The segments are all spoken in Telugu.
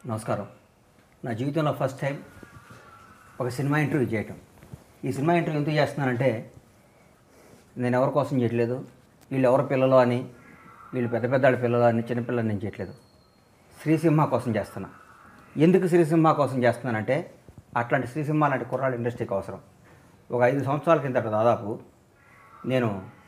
నమస్కారం నా జీవితంలో ఫస్ట్ టైం ఒక సినిమా ఇంటర్వ్యూ చేయటం ఈ సినిమా ఇంటర్వ్యూ ఎందుకు చేస్తున్నానంటే నేను ఎవరి కోసం చేయట్లేదు వీళ్ళు ఎవరి పిల్లలు అని వీళ్ళు పెద్ద పెద్దాళ్ళ పిల్లలు అని చిన్నపిల్లలు నేను చేయట్లేదు శ్రీసింహ కోసం చేస్తున్నా ఎందుకు శ్రీసింహ కోసం చేస్తున్నానంటే అట్లాంటి శ్రీసింహ లాంటి కుర్రాడు ఇండస్ట్రీకి అవసరం ఒక ఐదు సంవత్సరాల కిందట దాదాపు నేను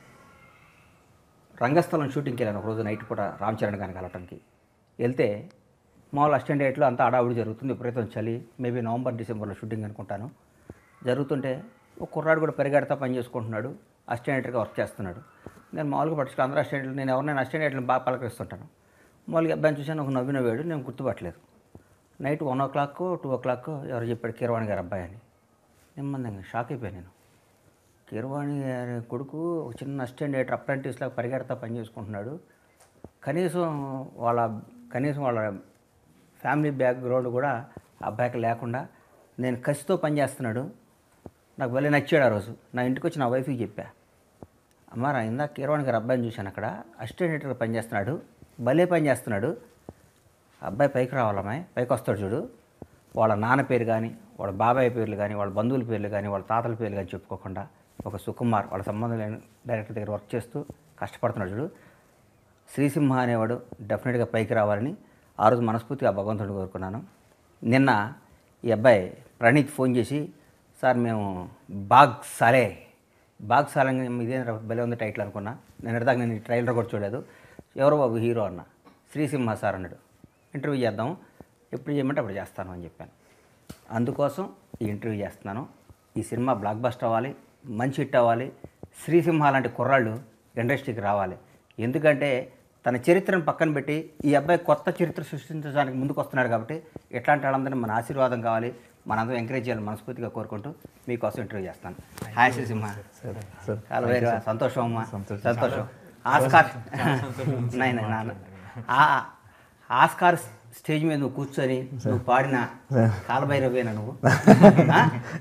రంగస్థలం షూటింగ్కి వెళ్ళాను ఒకరోజు నైట్ పూట రామ్ చరణ్ గారిని కలవటానికి వెళ్తే మామూలు అసిస్టెంట్ డేట్లో అంతా అడావుడి జరుగుతుంది విపరీతం చలి మేబీ నవంబర్ డిసెంబర్లో షూటింగ్ అనుకుంటాను జరుగుతుంటే ఒక కుర్రాడు కూడా పరిగెడతా పని చేసుకుంటున్నాడు అసిస్టెంట్గా వర్క్ చేస్తున్నాడు నేను మామూలుగా పట్టుకు అందరూ అసిస్టెంట్లు నేను ఎవరినైనా అసిస్టెంట్లను బాగా పలకరిస్తుంటాను మామూలుగా అబ్బాయిని చూశాను ఒక నవ్విన వేడు నేను గుర్తుపట్టలేదు night one o'clock two o'clock ఎవరు చెప్పాడు కీరవాణి గారు అబ్బాయి అని నెమ్మదిగా షాక్ అయిపోయాను నేను కీరవాణి గారి కొడుకు ఒక చిన్న అసిస్టెంట్ అప్రెంటిస్ లాగా పరిగెడతా పని చేసుకుంటున్నాడు కనీసం వాళ్ళ కనీసం వాళ్ళ ఫ్యామిలీ బ్యాక్గ్రౌండ్ కూడా ఆ అబ్బాయికి లేకుండా నేను కసితో పని చేస్తున్నాడు నాకు భలే నచ్చాడు ఆ రోజు నా ఇంటికి వచ్చి నా వైఫ్కి చెప్పా అమ్మ రా ఇందాక కీరవాణి గారి అబ్బాయిని చూశాను అక్కడ అసిస్టెంట్గా పని చేస్తున్నాడు భలే పని చేస్తున్నాడు అబ్బాయి పైకి రావాలమ్మాయి పైకి వస్తాడు చూడు వాళ్ళ నాన్న పేరు కానీ వాళ్ళ బాబాయ్ పేర్లు కానీ వాళ్ళ బంధువుల పేర్లు కానీ వాళ్ళ తాతల పేర్లు కానీ చెప్పుకోకుండా ఒక సుకుమార్ వాళ్ళ సంబంధం లేని డైరెక్టర్ దగ్గర వర్క్ చేస్తూ కష్టపడుతున్నాడు చూడు శ్రీసింహ అనేవాడు డెఫినెట్గా పైకి రావాలని ఆ రోజు మనస్ఫూర్తిగా ఆ భగవంతుడిని కోరుకున్నాను నిన్న ఈ అబ్బాయి ప్రణీత్ ఫోన్ చేసి సార్ మేము బాగ్ సాలే బాగ్ సాలే ఇదే భలే ఉంది టైటిల్ అనుకున్నా నేను దాకా నేను ఈ ట్రైలర్ కూడా చూడలేదు ఎవరో బాబు హీరో అన్న శ్రీసింహ సార్ అన్నాడు ఇంటర్వ్యూ చేద్దాం ఎప్పుడు చేయమంటే అప్పుడు చేస్తాను అని చెప్పాను అందుకోసం ఈ ఇంటర్వ్యూ చేస్తున్నాను ఈ సినిమా బ్లాక్ బస్టర్ అవ్వాలి మంచి హిట్ అవ్వాలి శ్రీసింహ లాంటి కుర్రాళ్ళు ఇండస్ట్రీకి రావాలి ఎందుకంటే తన చరిత్రను పక్కన పెట్టి ఈ అబ్బాయి కొత్త చరిత్ర సృష్టించడానికి ముందుకు వస్తున్నాడు కాబట్టి ఇట్లాంటి వాళ్ళందరినీ మన ఆశీర్వాదం కావాలి మనందరం ఎంకరేజ్ చేయాలని మనస్ఫూర్తిగా కోరుకుంటూ మీకోసం ఇంటర్వ్యూ చేస్తాను హాయ్ శ్రీసింహ సార్ చాలా వేరు సంతోషం అమ్మా సంతోషం ఆస్కార్ నాయన నాన్న ఆ- ఆస్కార్ స్టేజ్ మీద నువ్వు కూర్చొని నువ్వు పాడిన కాలభైరవేనా నువ్వు ఆ?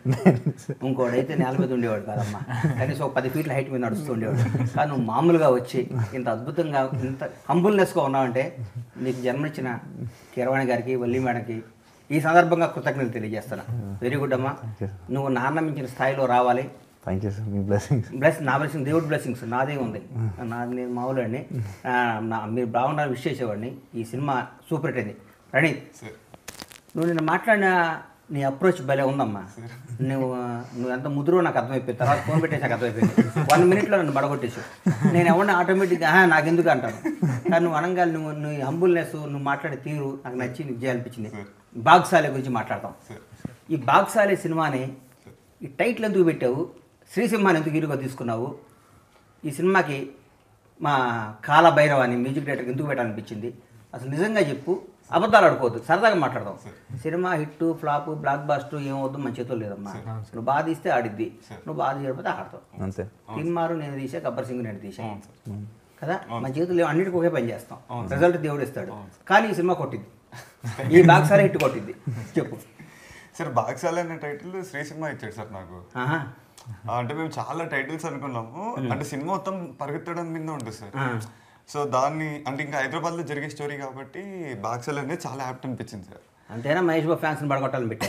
ఇంకోడైతే నేల మీద ఉండేవాడు కాదమ్మా కనీసం ఒక పది ఫీట్ల హైట్ మీద నడుస్తూ ఉండేవాడు కానీ నువ్వు మామూలుగా వచ్చి ఇంత అద్భుతంగా ఇంత హంబుల్నెస్గా ఉన్నావంటే నీకు జన్మనిచ్చిన కీరవాణి గారికి వల్లి మేడంకి ఈ సందర్భంగా కృతజ్ఞతలు తెలియజేస్తాను వెరీ గుడ్ అమ్మా నువ్వు నాన్న మించిన స్థాయిలో రావాలి థ్యాంక్ యూ సార్ మీ బ్లెస్సింగ్స్ బ్లెస్ నా బ్లెస్సింగ్ దేవుడి బ్లెస్సింగ్స్ నాదే ఉంది నాది నేను మామూలు అండి ఆ, నా మీరు బాగుండాలని విష్ చేసేవాడిని ఈ సినిమా సూపర్ హిట్ అయింది ప్రణీత్ నువ్వు నేను మాట్లాడిన నీ అప్రోచ్ భలే ఉందమ్మా నువ్వు నువ్వు ఎంత ముదురో నాకు అర్థమైపోయింది తర్వాత ఫోన్ పెట్టేసి నాకు అర్థమైపోయింది వన్ మినిట్లో నన్ను బడగొట్టేసి నేను ఎవరిని ఆటోమేటిక్గా "ఆహా, నాకు ఎందుకు అంటాను కానీ నువ్వు అనగా నువ్వు నువ్వు హంబుల్నెస్ నువ్వు మాట్లాడే తీరు నాకు నచ్చి నీకు చేయాలనిపించింది బాగ్సాలే గురించి మాట్లాడతాం ఈ బాగ్సాలే సినిమాని ఈ టైటిల్ ఎందుకు పెట్టావు శ్రీసింహాన్ని ఎందుకు హీరోగా తీసుకున్నావు ఈ సినిమాకి మా కాలభైరవ అని మ్యూజిక్ డైరెక్టర్ ఎందుకు పెట్టాలనిపించింది అసలు నిజంగా చెప్పు అబద్ధాలు ఆడుకోవద్దు సరదాగా మాట్లాడదాం cinema hit flop blockbuster ఏమవుద్దు మన చేతుల్లో లేదమ్మా నువ్వు బాగా తీస్తే ఆడిద్ది నువ్వు బాగా తీయకపోతే ఆడతావు అంతే తిన్మారు నేను తీసా గబ్బర్ సింగ్ నేను తీసా కదా మన చేతుల్లో అన్నిటికీ ఒకే పని చేస్తాం రిజల్ట్ దేవుడు ఇస్తాడు కానీ ఈ సినిమా కొట్టింది ఈ బాక్సారే హిట్ కొట్టింది చెప్పు సార్ బాక్సాల అనే టైటిల్ శ్రీసింహ ఇచ్చాడు సార్ నాకు ఆహా ఆ, అంటే మేము చాలా టైటిల్స్ అనుకున్నాము అంటే సినిమా మొత్తం పరిగెత్తడం మీద ఉంటుంది సార్ ఆ. సో దాన్ని అంటే ఇంకా హైదరాబాద్ లో జరిగే స్టోరీ కాబట్టి బాక్సాల అనేది చాలా యాప్ట్ అనిపించింది సార్ అంతేనా మహేష్ బాబు ఫ్యాన్స్ పడగొట్టాలని పెట్టా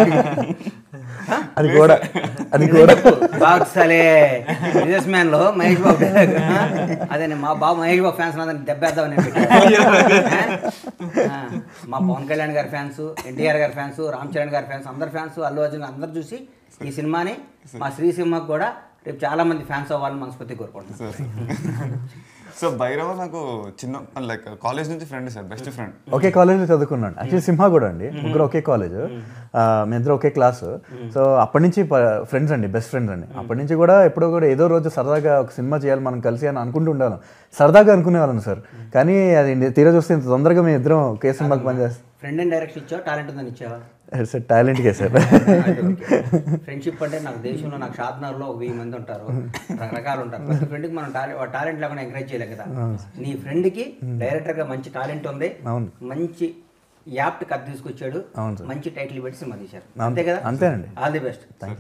అది కూడా అది కూడా బాక్సలే బిజినెస్ మ్యాన్ లో మహేష్ బాబు dialogue. అదే నేను మా బాబు మహేష్ బాబు ఫ్యాన్స్ అందరిని దెబ్బేద్దామని నేను పెట్టాను. ఆ, మా పవన్ కళ్యాణ్ గారి ఫ్యాన్స్ ఎన్టీఆర్ గారి ఫ్యాన్స్ రామ్ చరణ్ గారి ఫ్యాన్స్ అందరి ఫ్యాన్స్ అల్లు అర్జున్ అందరు చూసి ఈ సినిమాని మా శ్రీసింహకు కూడా రేపు చాలా మంది ఫ్యాన్స్ అవ్వాలని మనస్ఫూర్తి కోరుకుంటున్నాను సార్ సో భైరవ నాకు చిన్న లైక్ కాలేజ్ నుంచి ఫ్రెండ్ సార్ బెస్ట్ ఫ్రెండ్ ఒకే కాలేజ్లో చదువుకున్నాను యాక్చువల్లీ సింహ కూడా అండి ముగ్గురు ఒకే కాలేజ్ మీ ఇద్దరు ఒకే క్లాస్ సో అప్పటి నుంచి ఫ్రెండ్స్ అండి బెస్ట్ ఫ్రెండ్స్ అండి అప్పటి నుంచి కూడా ఎప్పుడో కూడా ఏదో రోజు సరదాగా ఒక సినిమా చేయాలి మనం కలిసి అని అనుకుంటూ ఉండేవాళ్ళం సరదాగా అనుకునేవాళ్ళం సార్ కానీ అది తీరా చూస్తే ఇంత తొందరగా మేము ఇద్దరం ఒకే సినిమాకి పనిచేస్తాం ఫ్రెండ్ అండ్ డైరెక్షన్ ఇచ్చావా టాలెంట్ ఉందని ఇచ్చావా సార్ టాలెంట్కే సార్ ఫ్రెండ్షిప్ అంటే నాకు దేశంలో నాకు షాద్నగర్లో ఒక వెయ్యి మంది ఉంటారు రకరకాలు ఉంటారు ప్రతి ఫ్రెండ్కి మనం టాలెంట్ టాలెంట్ లేకుండా ఎంకరేజ్ చేయలేం కదా నీ ఫ్రెండ్కి డైరెక్టర్గా మంచి టాలెంట్ ఉంది అవును. మంచి యాప్ట్ కథ తీసుకొచ్చాడు అవును సార్. మంచి టైటిల్ పెట్టి సినిమా తీశారు అంతే- అంతే కదా అంతేనండి. All the best